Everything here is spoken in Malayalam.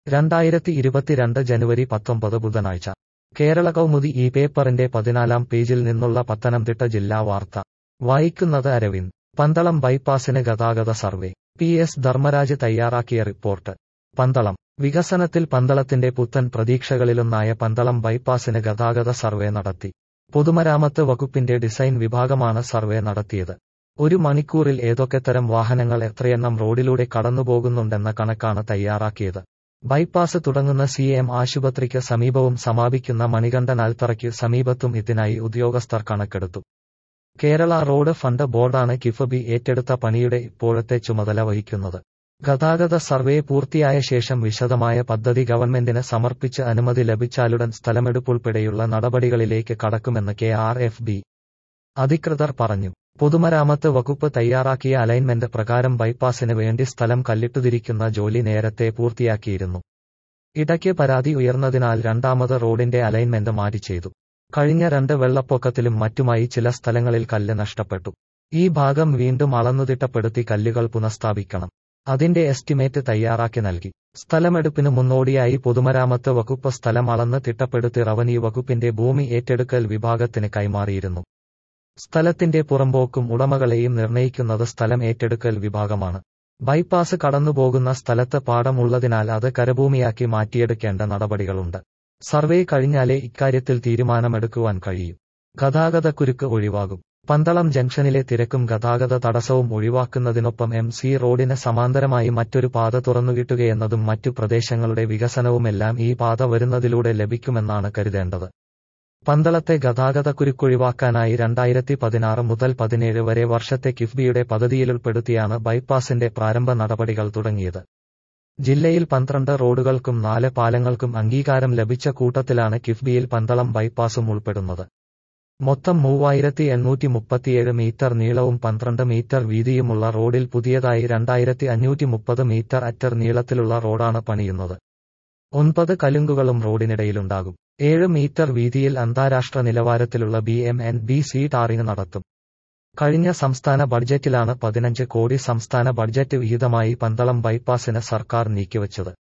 രണ്ടായിരത്തി ഇരുപത്തിരണ്ട് ജനുവരി പത്തൊമ്പത് ബുധനാഴ്ച കേരള കൗമുദി ഈ പേപ്പറിന്റെ പതിനാലാം പേജിൽ നിന്നുള്ള പത്തനംതിട്ട ജില്ലാ വാർത്ത വായിക്കുന്നത് അരവിന്ദ് പന്തളം ബൈപ്പാസിന് ഗതാഗത സർവേ പി എസ് ധർമ്മരാജ് തയ്യാറാക്കിയ റിപ്പോർട്ട് പന്തളം വികസനത്തിൽ പന്തളത്തിന്റെ പുത്തൻ പ്രതീക്ഷകളിലൊന്നായ പന്തളം ബൈപ്പാസിന് ഗതാഗത സർവേ നടത്തി പൊതുമരാമത്ത് വകുപ്പിന്റെ ഡിസൈൻ വിഭാഗമാണ് സർവേ നടത്തിയത് ഒരു മണിക്കൂറിൽ ഏതൊക്കെത്തരം വാഹനങ്ങൾ എത്രയെണ്ണം റോഡിലൂടെ കടന്നുപോകുന്നുണ്ടെന്ന കണക്കാണ് തയ്യാറാക്കിയത് ബൈപ്പാസ് തുടങ്ങുന്ന സി എം ആശുപത്രിക്ക് സമീപവും സമാപിക്കുന്ന മണികണ്ഠൻ ആൽത്തറയ്ക്ക് സമീപത്തും ഇതിനായി ഉദ്യോഗസ്ഥർ കണക്കെടുത്തു കേരള റോഡ് ഫണ്ട് ബോർഡാണ് കിഫബി ഏറ്റെടുത്ത പണിയുടെ ഇപ്പോഴത്തെ ചുമതല വഹിക്കുന്നത് ഗതാഗത സർവേ പൂർത്തിയായ ശേഷം വിശദമായ പദ്ധതി ഗവൺമെന്റിന് സമർപ്പിച്ച് അനുമതി ലഭിച്ചാലുടൻ സ്ഥലമെടുപ്പുൾപ്പെടെയുള്ള നടപടികളിലേക്ക് കടക്കുമെന്ന് കെ ആർ എഫ് ബി അധികൃതർ പറഞ്ഞു പൊതുമരാമത്ത് വകുപ്പ് തയ്യാറാക്കിയ അലൈൻമെന്റ് പ്രകാരം ബൈപ്പാസിന് വേണ്ടി സ്ഥലം കല്ലിട്ടുതിരിക്കുന്ന ജോലി നേരത്തെ പൂർത്തിയാക്കിയിരുന്നു ഇടയ്ക്ക് പരാതി ഉയർന്നതിനാൽ രണ്ടാമത് റോഡിന്റെ അലൈൻമെന്റ് മാറ്റി ചെയ്തു കഴിഞ്ഞ രണ്ട് വെള്ളപ്പൊക്കത്തിലും മറ്റുമായി ചില സ്ഥലങ്ങളിൽ കല്ല് നഷ്ടപ്പെട്ടു ഈ ഭാഗം വീണ്ടും അളന്നുതിട്ടപ്പെടുത്തി കല്ലുകൾ പുനഃസ്ഥാപിക്കണം അതിന്റെ എസ്റ്റിമേറ്റ് തയ്യാറാക്കി നൽകി സ്ഥലമെടുപ്പിന് മുന്നോടിയായി പൊതുമരാമത്ത് വകുപ്പ് സ്ഥലം അളന്ന് തിട്ടപ്പെടുത്തി റവന്യൂ വകുപ്പിന്റെ ഭൂമി ഏറ്റെടുക്കൽ വിഭാഗത്തിന് കൈമാറിയിരുന്നു സ്ഥലത്തിന്റെ പുറമ്പോക്കും ഉടമകളെയും നിർണയിക്കുന്നത് സ്ഥലം ഏറ്റെടുക്കൽ വിഭാഗമാണ് ബൈപ്പാസ് കടന്നുപോകുന്ന സ്ഥലത്ത് പാടം ഉള്ളതിനാൽ അത് കരഭൂമിയാക്കി മാറ്റിയെടുക്കേണ്ട നടപടികളുണ്ട് സർവേ കഴിഞ്ഞാലേ ഇക്കാര്യത്തിൽ തീരുമാനമെടുക്കുവാൻ കഴിയൂ ഗതാഗതക്കുരുക്ക് ഒഴിവാകും പന്തളം ജംഗ്ഷനിലെ തിരക്കും ഗതാഗത തടസ്സവും ഒഴിവാക്കുന്നതിനൊപ്പം എം സി റോഡിന് സമാന്തരമായി മറ്റൊരു പാത തുറന്നുകിട്ടുകയെന്നതും മറ്റു പ്രദേശങ്ങളുടെ വികസനവുമെല്ലാം ഈ പാത വരുന്നതിലൂടെ ലഭിക്കുമെന്നാണ് കരുതേണ്ടത് പന്തളത്തെ ഗതാഗതക്കുരുക്കൊഴിവാക്കാനായി രണ്ടായിരത്തി പതിനാറ് മുതൽ പതിനേഴ് വരെ വർഷത്തെ കിഫ്ബിയുടെ പദ്ധതിയിലുൾപ്പെടുത്തിയാണ് ബൈപ്പാസിന്റെ പ്രാരംഭ നടപടികൾ തുടങ്ങിയത് ജില്ലയിൽ പന്ത്രണ്ട് റോഡുകൾക്കും നാല് പാലങ്ങൾക്കും അംഗീകാരം ലഭിച്ച കൂട്ടത്തിലാണ് കിഫ്ബിയിൽ പന്തളം ബൈപ്പാസും ഉൾപ്പെടുന്നത് മൊത്തം മൂവായിരത്തി എണ്ണൂറ്റി മുപ്പത്തിയേഴ് മീറ്റർ നീളവും പന്ത്രണ്ട് മീറ്റർ വീതിയുമുള്ള റോഡിൽ പുതിയതായി രണ്ടായിരത്തി അഞ്ഞൂറ്റി മുപ്പത് മീറ്റർ അറ്റർ നീളത്തിലുള്ള റോഡാണ് പണിയുന്നത് ഒൻപത് കലുങ്കുകളും റോഡിനിടയിലുണ്ടാകും ഏഴ് മീറ്റർ വീതിയിൽ അന്താരാഷ്ട്ര നിലവാരത്തിലുള്ള B M N B C tarring നടത്തും കഴിഞ്ഞ സംസ്ഥാന ബഡ്ജറ്റിലാണ് പതിനഞ്ച് കോടി സംസ്ഥാന ബഡ്ജറ്റ് വിഹിതമായി പന്തളം ബൈപ്പാസിന് സർക്കാർ നീക്കിവച്ചത്